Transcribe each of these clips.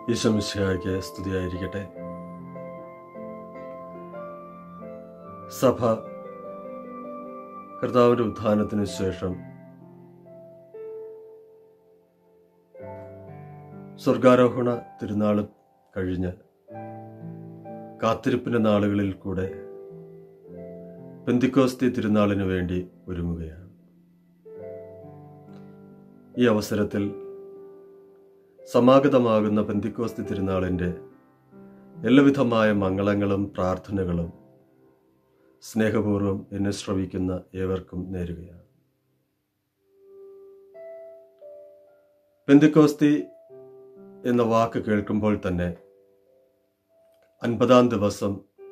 ഈശോമിശിഹായ്ക്ക് സ്തുതിയായിരിക്കട്ടെ സഭ കർത്താവിന്റെ ഉത്ഥാനത്തിന് ശേഷം സ്വർഗാരോഹണ തിരുനാൾ കഴിഞ്ഞ് കാത്തിരിപ്പിന്റെ നാളുകളിൽ കൂടെ പെന്തിക്കോസ്തി തിരുനാളിന് വേണ്ടി ഒരുങ്ങുകയാണ് ഈ അവസരത്തിൽ സമാഗതമാകുന്ന പെന്തിക്കോസ്തി തിരുനാളിൻ്റെ എല്ലാവിധമായ മംഗളങ്ങളും പ്രാർത്ഥനകളും സ്നേഹപൂർവ്വം എന്നെ ശ്രവിക്കുന്ന ഏവർക്കും നേരുകയാണ് പെന്തിക്കോസ്തി എന്ന വാക്ക് കേൾക്കുമ്പോൾ തന്നെ അൻപതാം ദിവസം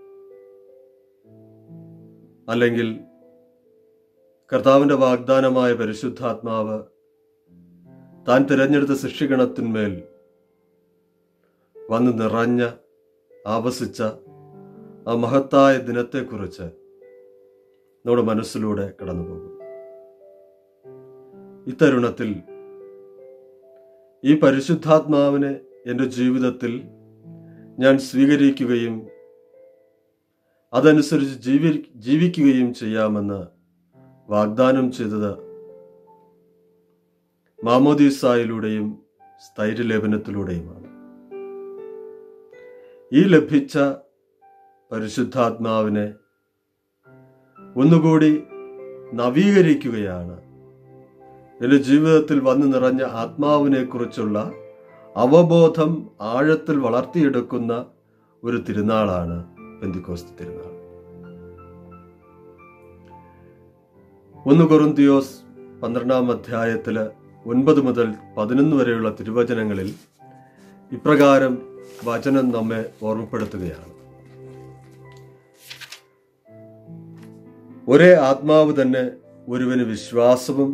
അല്ലെങ്കിൽ കർത്താവിന്റെ വാഗ്ദാനമായ പരിശുദ്ധാത്മാവ് താൻ തിരഞ്ഞെടുത്ത ശിഷ്യഗണത്തിന്മേൽ വന്ന് നിറഞ്ഞ ആവസിച്ച ആ മഹത്തായ ദിനത്തെക്കുറിച്ച് നമ്മുടെ മനസ്സിലൂടെ കടന്നുപോകും ഇത്തരുണത്തിൽ ഈ പരിശുദ്ധാത്മാവിനെ എൻ്റെ ജീവിതത്തിൽ ഞാൻ സ്വീകരിക്കുകയും അതനുസരിച്ച് ജീവി ജീവിക്കുകയും ചെയ്യാമെന്ന് വാഗ്ദാനം ചെയ്തത് മാമോദീസായിലൂടെയും സ്ഥൈര്യലേപനത്തിലൂടെയുമാണ് ഈ ലഭിച്ച പരിശുദ്ധാത്മാവിനെ ഒന്നുകൂടി നവീകരിക്കുകയാണ് എൻ്റെ ജീവിതത്തിൽ വന്നു നിറഞ്ഞ ആത്മാവിനെ കുറിച്ചുള്ള അവബോധം ആഴത്തിൽ വളർത്തിയെടുക്കുന്ന ഒരു തിരുനാളാണ് പെന്തിക്കോസ്തി തിരുനാൾ ഒന്ന് കൊറുന്തിയോസ് പന്ത്രണ്ടാം അധ്യായത്തില് ഒൻപത് മുതൽ പതിനൊന്ന് വരെയുള്ള തിരുവചനങ്ങളിൽ ഇപ്രകാരം വചനം നമ്മെ ഓർമ്മപ്പെടുത്തുകയാണ് ഒരേ ആത്മാവ് തന്നെ ഒരുവന് വിശ്വാസവും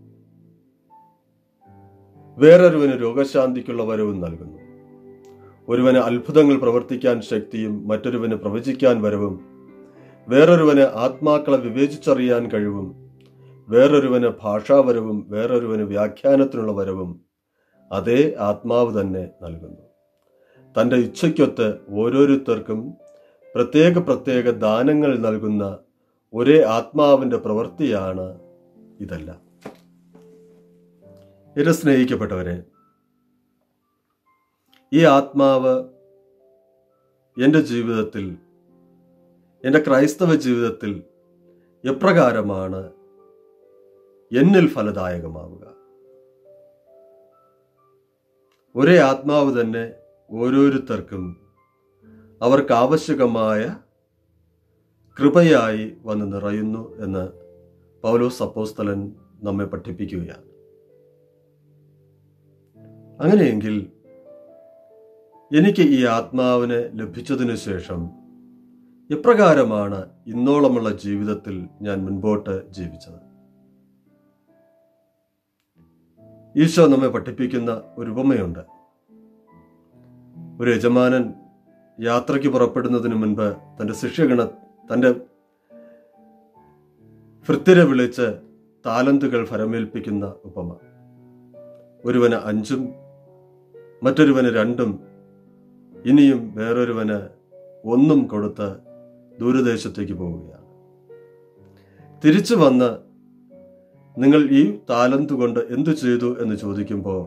വേറൊരുവന് രോഗശാന്തിക്കുള്ള വരവും നൽകുന്നു ഒരുവന് അത്ഭുതങ്ങൾ പ്രവർത്തിക്കാൻ ശക്തിയും മറ്റൊരുവന് പ്രവചിക്കാൻ വരവും വേറൊരുവന് ആത്മാക്കളെ വിവേചിച്ചറിയാൻ കഴിവും വേറൊരുവന് ഭാഷാവരവും വേറൊരുവന് വ്യാഖ്യാനത്തിനുള്ള വരവും അതേ ആത്മാവ് തന്നെ നൽകുന്നു തൻ്റെ ഇച്ഛയ്ക്കൊത്ത് ഓരോരുത്തർക്കും പ്രത്യേക പ്രത്യേക ദാനങ്ങൾ നൽകുന്ന ഒരേ ആത്മാവിന്റെ പ്രവൃത്തിയാണ് ഇതെല്ലാം എന്നെ സ്നേഹിക്കപ്പെട്ടവരെ ഈ ആത്മാവ് എൻ്റെ ജീവിതത്തിൽ എൻ്റെ ക്രൈസ്തവ ജീവിതത്തിൽ എപ്രകാരമാണ് എന്നിൽ ഫലദായകമാവുക ഒരേ ആത്മാവ് തന്നെ ഓരോരുത്തർക്കും അവർക്ക് ആവശ്യകമായ കൃപയായി വന്ന് നിറയുന്നു എന്ന് പൗലോസ് അപ്പോസ്തലൻ നമ്മെ പഠിപ്പിക്കുകയാണ് അങ്ങനെയെങ്കിൽ എനിക്ക് ഈ ആത്മാവിനെ ലഭിച്ചതിനു ശേഷം എപ്രകാരമാണ് ഇന്നോളമുള്ള ജീവിതത്തിൽ ഞാൻ മുൻപോട്ട് ജീവിച്ചത് ഈശോ നമ്മെ പഠിപ്പിക്കുന്ന ഒരു ഉപമയുണ്ട് ഒരു യജമാനൻ യാത്രയ്ക്ക് പുറപ്പെടുന്നതിന് മുൻപ് തന്റെ ശിഷ്യഗണ തന്റെ ഭൃത്യരെ വിളിച്ച് താലന്തുകൾ ഫലമേൽപ്പിക്കുന്ന ഉപമ ഒരുവന് അഞ്ചും മറ്റൊരുവന് രണ്ടും ഇനിയും വേറൊരുവന് ഒന്നും കൊടുത്ത് ദൂരദേശത്തേക്ക് പോവുകയാണ് തിരിച്ചു വന്ന് നിങ്ങൾ ഈ താലന്ത് കൊണ്ട് എന്തു ചെയ്തു എന്ന് ചോദിക്കുമ്പോൾ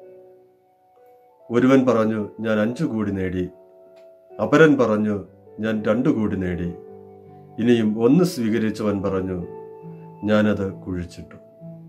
ഒരുവൻ പറഞ്ഞു ഞാൻ അഞ്ചു കൂടി നേടി അപരൻ പറഞ്ഞു ഞാൻ രണ്ടു കൂടി നേടി ഇനിയും ഒന്ന് സ്വീകരിച്ചവൻ പറഞ്ഞു ഞാനത് കുഴിച്ചിട്ടു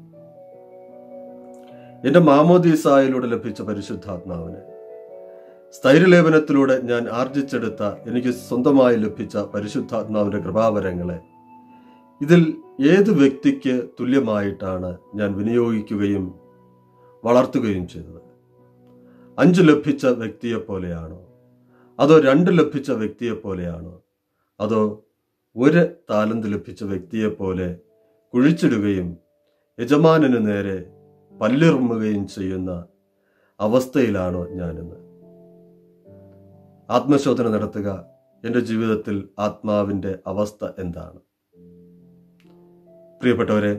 എന്റെ മാമോദീസായിലൂടെ ലഭിച്ച പരിശുദ്ധാത്മാവിന് സ്ഥൈര്യലേപനത്തിലൂടെ ഞാൻ ആർജിച്ചെടുത്ത എനിക്ക് സ്വന്തമായി ലഭിച്ച പരിശുദ്ധാത്മാവിന്റെ കൃപാവരങ്ങളെ ഇതിൽ ഏത് വ്യക്തിക്ക് തുല്യമായിട്ടാണ് ഞാൻ വിനിയോഗിക്കുകയും വളർത്തുകയും ചെയ്തത് അഞ്ച് ലഭിച്ച വ്യക്തിയെ പോലെയാണോ അതോ രണ്ട് ലഭിച്ച വ്യക്തിയെ പോലെയാണോ അതോ ഒരു താലന്ത് ലഭിച്ച വ്യക്തിയെ പോലെ കുഴിച്ചിടുകയും യജമാനന് നേരെ പല്ലിറുമ്പുകയും ചെയ്യുന്ന അവസ്ഥയിലാണോ ഞാനിന്ന് ആത്മശോധന നടത്തുക എൻ്റെ ജീവിതത്തിൽ ആത്മാവിൻ്റെ അവസ്ഥ എന്താണ് പ്രിയപ്പെട്ടവരെ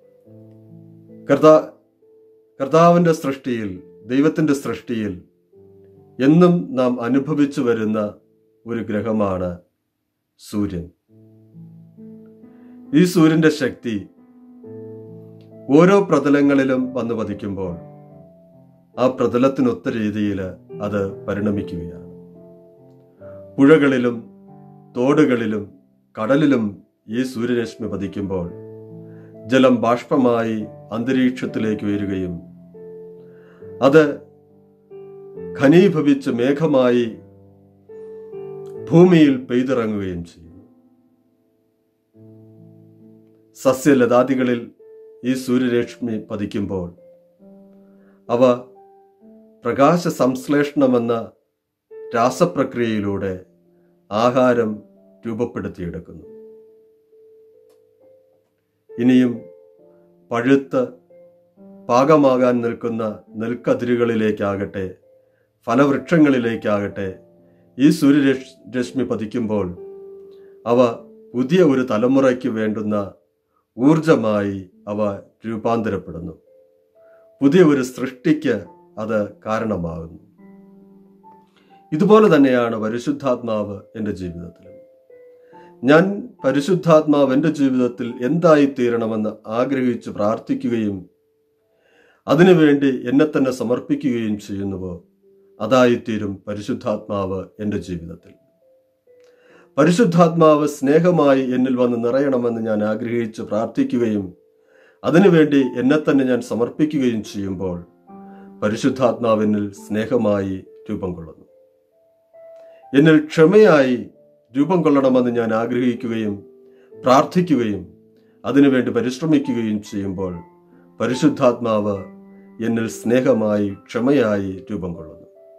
കർത്താ കർത്താവിൻ്റെ സൃഷ്ടിയിൽ ദൈവത്തിൻ്റെ സൃഷ്ടിയിൽ എന്നും നാം അനുഭവിച്ചു വരുന്ന ഒരു ഗ്രഹമാണ് സൂര്യൻ ഈ സൂര്യന്റെ ശക്തി ഓരോ പ്രതലങ്ങളിലും വന്നു പതിക്കുമ്പോൾ ആ പ്രതലത്തിനൊത്ത രീതിയിൽ അത് പരിണമിക്കുകയാണ് പുഴകളിലും തോടുകളിലും കടലിലും ഈ സൂര്യരശ്മി പതിക്കുമ്പോൾ ജലം ബാഷ്പമായി അന്തരീക്ഷത്തിലേക്ക് ഉയരുകയും അത് ഘനീഭവിച്ച് മേഘമായി ഭൂമിയിൽ പെയ്തിറങ്ങുകയും ചെയ്യും സസ്യലതാദികളിൽ ഈ സൂര്യരശ്മി പതിക്കുമ്പോൾ അവ പ്രകാശ സംശ്ലേഷണമെന്ന രാസപ്രക്രിയയിലൂടെ ആഹാരം രൂപപ്പെടുത്തിയെടുക്കുന്നു ഇനിയും പഴുത്ത് പാകമാകാൻ നിൽക്കുന്ന നെൽക്കതിരുകളിലേക്കാകട്ടെ ഫലവൃക്ഷങ്ങളിലേക്കാകട്ടെ ഈ സൂര്യരശ് രശ്മി പതിക്കുമ്പോൾ അവ പുതിയ ഒരു തലമുറയ്ക്ക് വേണ്ടുന്ന ഊർജമായി അവ രൂപാന്തരപ്പെടുന്നു പുതിയ ഒരു സൃഷ്ടിക്ക് അത് കാരണമാകുന്നു ഇതുപോലെ തന്നെയാണ് പരിശുദ്ധാത്മാവ് എൻ്റെ ജീവിതത്തിലും ഞാൻ പരിശുദ്ധാത്മാവ് എൻ്റെ ജീവിതത്തിൽ എന്തായി തീരണമെന്ന് ആഗ്രഹിച്ച് പ്രാർത്ഥിക്കുകയും അതിനുവേണ്ടി എന്നെ തന്നെ സമർപ്പിക്കുകയും ചെയ്യുന്നുവോ അതായിത്തീരും പരിശുദ്ധാത്മാവ് എൻ്റെ ജീവിതത്തിൽ പരിശുദ്ധാത്മാവ് സ്നേഹമായി എന്നിൽ വന്ന് നിറയണമെന്ന് ഞാൻ ആഗ്രഹിച്ച് പ്രാർത്ഥിക്കുകയും അതിനുവേണ്ടി എന്നെ തന്നെ ഞാൻ സമർപ്പിക്കുകയും ചെയ്യുമ്പോൾ പരിശുദ്ധാത്മാവിനിൽ സ്നേഹമായി രൂപം കൊള്ളുന്നു എന്നിൽ ക്ഷമയായി രൂപം കൊള്ളണമെന്ന് ഞാൻ ആഗ്രഹിക്കുകയും പ്രാർത്ഥിക്കുകയും അതിനുവേണ്ടി പരിശ്രമിക്കുകയും ചെയ്യുമ്പോൾ പരിശുദ്ധാത്മാവ് എന്നിൽ സ്നേഹമായി ക്ഷമയായി രൂപം കൊള്ളുന്നു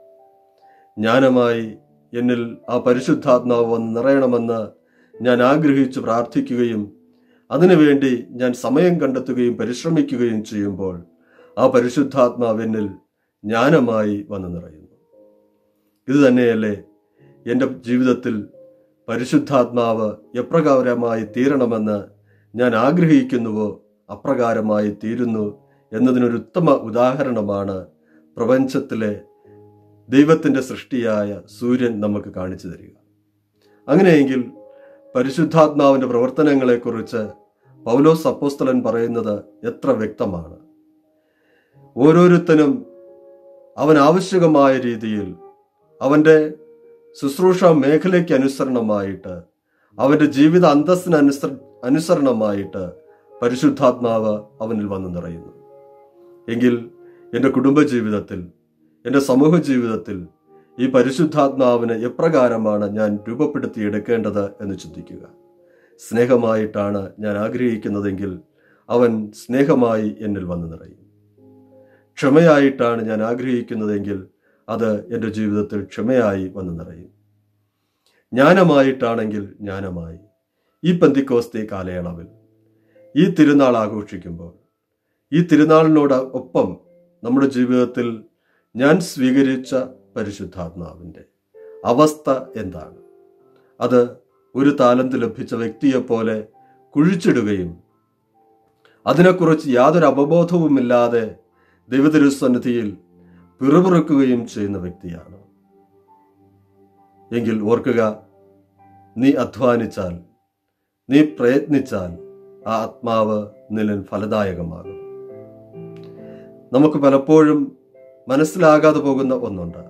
ജ്ഞാനമായി എന്നിൽ ആ പരിശുദ്ധാത്മാവ് വന്ന് നിറയണമെന്ന് ഞാൻ ആഗ്രഹിച്ച് പ്രാർത്ഥിക്കുകയും അതിനുവേണ്ടി ഞാൻ സമയം കണ്ടെത്തുകയും പരിശ്രമിക്കുകയും ചെയ്യുമ്പോൾ ആ പരിശുദ്ധാത്മാവ് എന്നിൽ ജ്ഞാനമായി വന്ന് നിറയുന്നു ഇത് തന്നെയല്ലേ എൻ്റെ ജീവിതത്തിൽ പരിശുദ്ധാത്മാവ് എപ്രകാരമായി തീരണമെന്ന് ഞാൻ ആഗ്രഹിക്കുന്നുവോ അപ്രകാരമായി തീരുന്നു എന്നതിനൊരു ഉത്തമ ഉദാഹരണമാണ് പ്രപഞ്ചത്തിലെ ദൈവത്തിൻ്റെ സൃഷ്ടിയായ സൂര്യൻ നമുക്ക് കാണിച്ചു തരിക അങ്ങനെയെങ്കിൽ പരിശുദ്ധാത്മാവിൻ്റെ പ്രവർത്തനങ്ങളെക്കുറിച്ച് പൗലോസ് അപ്പോസ്തലൻ പറയുന്നത് എത്ര വ്യക്തമാണ് ഓരോരുത്തനും അവൻ ആവശ്യകമായ രീതിയിൽ അവൻ്റെ ശുശ്രൂഷ മേഖലയ്ക്ക് അനുസരണമായിട്ട് അവൻ്റെ ജീവിത അന്തസ്സിന് അനുസര അനുസരണമായിട്ട് പരിശുദ്ധാത്മാവ് അവനിൽ വന്ന് നിറയുന്നു എങ്കിൽ എൻ്റെ കുടുംബജീവിതത്തിൽ എൻ്റെ സമൂഹ ജീവിതത്തിൽ ഈ പരിശുദ്ധാത്മാവിന് എപ്രകാരമാണ് ഞാൻ രൂപപ്പെടുത്തിയെടുക്കേണ്ടത് എന്ന് ചിന്തിക്കുക സ്നേഹമായിട്ടാണ് ഞാൻ ആഗ്രഹിക്കുന്നതെങ്കിൽ അവൻ സ്നേഹമായി എന്നിൽ വന്ന് നിറയും ക്ഷമയായിട്ടാണ് ഞാൻ ആഗ്രഹിക്കുന്നതെങ്കിൽ അത് എൻ്റെ ജീവിതത്തിൽ ക്ഷമയായി വന്ന് നിറയും ജ്ഞാനമായിട്ടാണെങ്കിൽ ജ്ഞാനമായി ഈ പന്തിക്കോസ്തി കാലയളവിൽ ഈ തിരുനാൾ ആഘോഷിക്കുമ്പോൾ ഈ തിരുനാളിനോട് ഒപ്പം നമ്മുടെ ജീവിതത്തിൽ ഞാൻ സ്വീകരിച്ച പരിശുദ്ധാത്മാവിൻ്റെ അവസ്ഥ എന്താണ് അത് ഒരു താലന്ത് ലഭിച്ച വ്യക്തിയെപ്പോലെ കുഴിച്ചിടുകയും അതിനെക്കുറിച്ച് യാതൊരു അവബോധവുമില്ലാതെ ദൈവതിരുസന്നിധിയിൽ പിറുപിറുക്കുകയും ചെയ്യുന്ന വ്യക്തിയാണ് എങ്കിൽ ഓർക്കുക നീ അധ്വാനിച്ചാൽ നീ പ്രയത്നിച്ചാൽ ആ ആത്മാവ് നിലൻ ഫലദായകമാകും നമുക്ക് പലപ്പോഴും മനസ്സിലാകാതെ പോകുന്ന ഒന്നുണ്ട്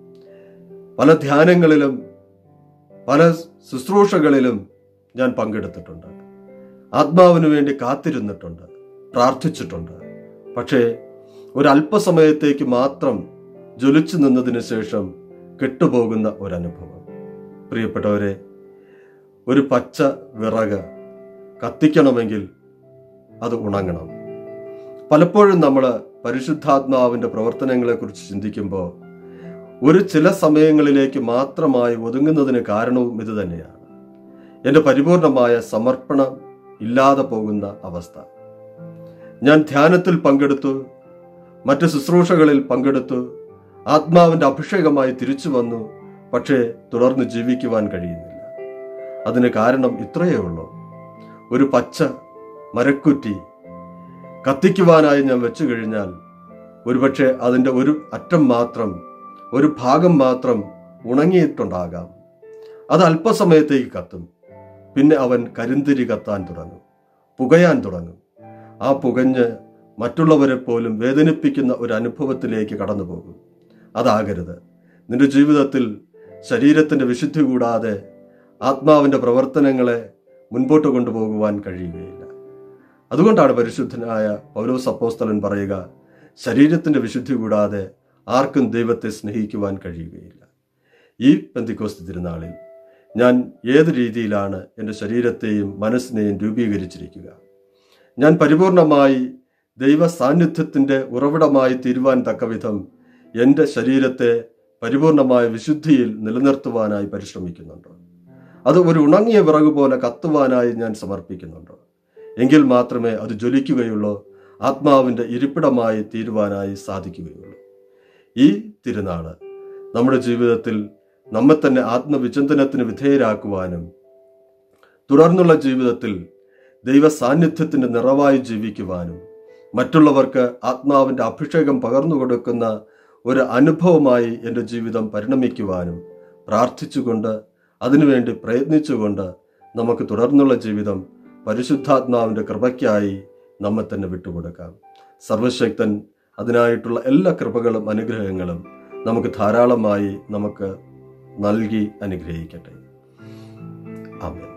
പല ധ്യാനങ്ങളിലും പല ശുശ്രൂഷകളിലും ഞാൻ പങ്കെടുത്തിട്ടുണ്ട് ആത്മാവിന് വേണ്ടി കാത്തിരുന്നിട്ടുണ്ട് പ്രാർത്ഥിച്ചിട്ടുണ്ട് പക്ഷേ ഒരല്പസമയത്തേക്ക് മാത്രം ജ്വലിച്ചു നിന്നതിന് ശേഷം കെട്ടുപോകുന്ന ഒരനുഭവം പ്രിയപ്പെട്ടവരെ ഒരു പച്ച വിറക് കത്തിക്കണമെങ്കിൽ അത് ഉണങ്ങണം പലപ്പോഴും നമ്മൾ പരിശുദ്ധാത്മാവിൻ്റെ പ്രവർത്തനങ്ങളെക്കുറിച്ച് ചിന്തിക്കുമ്പോൾ ഒരു ചില സമയങ്ങളിലേക്ക് മാത്രമായി ഒതുങ്ങുന്നതിന് കാരണവും ഇത് തന്നെയാണ് എൻ്റെ പരിപൂർണമായ സമർപ്പണം ഇല്ലാതെ പോകുന്ന അവസ്ഥ ഞാൻ ധ്യാനത്തിൽ പങ്കെടുത്തു മറ്റ് ശുശ്രൂഷകളിൽ പങ്കെടുത്തു ആത്മാവിൻ്റെ അഭിഷേകമായി തിരിച്ചു വന്നു പക്ഷേ തുടർന്ന് ജീവിക്കുവാൻ കഴിയുന്നില്ല അതിന് കാരണം ഇത്രയേ ഉള്ളൂ ഒരു പച്ച മരക്കുറ്റി കത്തിക്കുവാനായി ഞാൻ വെച്ചു കഴിഞ്ഞാൽ ഒരുപക്ഷെ അതിൻ്റെ ഒരു അറ്റം മാത്രം ഒരു ഭാഗം മാത്രം ഉണങ്ങിയിട്ടുണ്ടാകാം അത് അല്പസമയത്തേക്ക് കത്തും പിന്നെ അവൻ കരിന്തിരി കത്താൻ തുടങ്ങും പുകയാൻ തുടങ്ങും ആ പുകഞ്ഞ് മറ്റുള്ളവരെ പോലും വേദനിപ്പിക്കുന്ന ഒരു അനുഭവത്തിലേക്ക് കടന്നു പോകും അതാകരുത് നിന്റെ ജീവിതത്തിൽ ശരീരത്തിന്റെ വിശുദ്ധി കൂടാതെ ആത്മാവിന്റെ പ്രവർത്തനങ്ങളെ മുൻപോട്ട് കൊണ്ടുപോകുവാൻ കഴിയുകയില്ല അതുകൊണ്ടാണ് പരിശുദ്ധനായ പൗലോസ് അപ്പോസ്തലൻ പറയുക ശരീരത്തിന്റെ വിശുദ്ധി കൂടാതെ ആർക്കും ദൈവത്തെ സ്നേഹിക്കുവാൻ കഴിയുകയില്ല ഈ പെന്തിക്കോസ്ത് തിരുനാളിൽ ഞാൻ ഏത് രീതിയിലാണ് എൻ്റെ ശരീരത്തെയും മനസ്സിനെയും രൂപീകരിച്ചിരിക്കുക ഞാൻ പരിപൂർണമായി ദൈവ സാന്നിധ്യത്തിൻ്റെ ഉറവിടമായി തീരുവാൻ തക്കവിധം എൻ്റെ ശരീരത്തെ പരിപൂർണമായ വിശുദ്ധിയിൽ നിലനിർത്തുവാനായി പരിശ്രമിക്കുന്നുണ്ട് അത് ഒരു ഉണങ്ങിയ വിറക് പോലെ കത്തുവാനായി ഞാൻ സമർപ്പിക്കുന്നുണ്ട് എങ്കിൽ മാത്രമേ അത് ജ്വലിക്കുകയുള്ളൂ ആത്മാവിൻ്റെ ഇരിപ്പിടമായി തീരുവാനായി സാധിക്കുകയുള്ളൂ ഈ തിരുനാള് നമ്മുടെ ജീവിതത്തിൽ നമ്മെ തന്നെ ആത്മവിചിന്തനത്തിന് വിധേയരാക്കുവാനും തുടർന്നുള്ള ജീവിതത്തിൽ ദൈവ സാന്നിധ്യത്തിന്റെ നിറവായി ജീവിക്കുവാനും മറ്റുള്ളവർക്ക് ആത്മാവിന്റെ അഭിഷേകം പകർന്നു കൊടുക്കുന്ന ഒരു അനുഭവമായി എൻ്റെ ജീവിതം പരിണമിക്കുവാനും പ്രാർത്ഥിച്ചുകൊണ്ട് അതിനുവേണ്ടി പ്രയത്നിച്ചുകൊണ്ട് നമുക്ക് തുടർന്നുള്ള ജീവിതം പരിശുദ്ധാത്മാവിന്റെ കൃപയ്ക്കായി നമ്മെ തന്നെ വിട്ടുകൊടുക്കാം സർവശക്തൻ അതിനായിട്ടുള്ള എല്ലാ കൃപകളും അനുഗ്രഹങ്ങളും നമുക്ക് ധാരാളമായി നമുക്ക് നൽകി അനുഗ്രഹിക്കട്ടെ ആമേൻ